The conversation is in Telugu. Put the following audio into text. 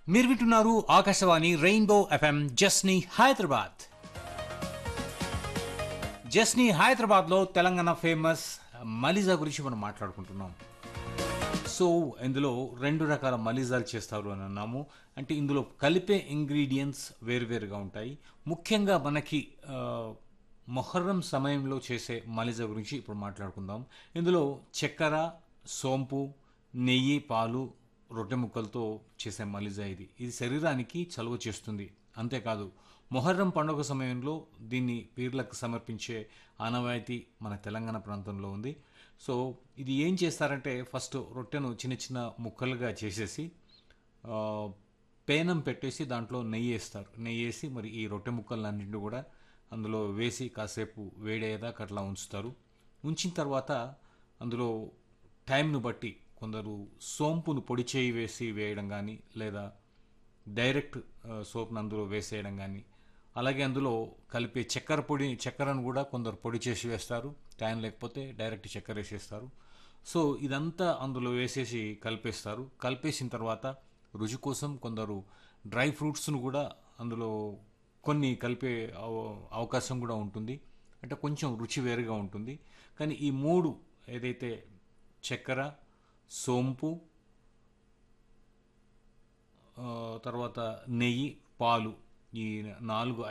మీరు వింటున్నారు ఆకాశవాణి రెయిన్బో ఎఫ్ఎం జస్ని హైదరాబాద్ జస్ని హైదరాబాద్లో తెలంగాణ ఫేమస్ మలిజా గురించి మనం మాట్లాడుకుంటున్నాం సో ఇందులో రెండు రకాల మలిజాలు చేస్తారు అని అన్నాము అంటే ఇందులో కలిపే ఇంగ్రీడియంట్స్ వేరువేరుగా ఉంటాయి ముఖ్యంగా మనకి ఆ, మొహర్రం సమయంలో చేసే మలిజా గురించి ఇప్పుడు మాట్లాడుకుందాం ఇందులో చక్కెర సోంపు నెయ్యి పాలు రొట్టె ముక్కలతో చేసే మలిజా ఇది ఇది శరీరానికి చలువ చేస్తుంది అంతేకాదు మొహర్రం పండుగ సమయంలో దీన్ని పీర్లకు సమర్పించే ఆనవాయితీ మన తెలంగాణ ప్రాంతంలో ఉంది సో ఇది ఏం చేస్తారంటే ఫస్ట్ రొట్టెను చిన్న చిన్న ముక్కలుగా చేసేసి ఆ, పేనం పెట్టేసి దాంట్లో నెయ్యి వేస్తారు నెయ్యి వేసి మరి ఈ రొట్టె ముక్కలన్నింటినీ కూడా అందులో వేసి కాసేపు వేడేదాకా అట్లా ఉంచుతారు ఉంచిన తర్వాత అందులో టైంను బట్టి కొందరు సోంపును పొడి చేయి వేసి వేయడం కానీ లేదా డైరెక్ట్ ఆ, సోప్ను అందులో వేసేయడం కానీ అలాగే అందులో కలిపే చక్కెర పొడి చక్కెరను కూడా కొందరు పొడి చేసి వేస్తారు టైం లేకపోతే డైరెక్ట్ చక్కెర వేసేస్తారు సో ఇదంతా అందులో వేసేసి కలిపేస్తారు కలిపేసిన తర్వాత రుచి కోసం కొందరు డ్రై ఫ్రూట్స్ను కూడా అందులో కొన్ని కలిపే అవ- అవకాశం కూడా ఉంటుంది అంటే కొంచెం రుచి వేరుగా ఉంటుంది కానీ ఈ మూడు ఏదైతే చక్కెర సోంపు ఆ, తర్వాత నెయ్యి పాలు ఈ నాలుగు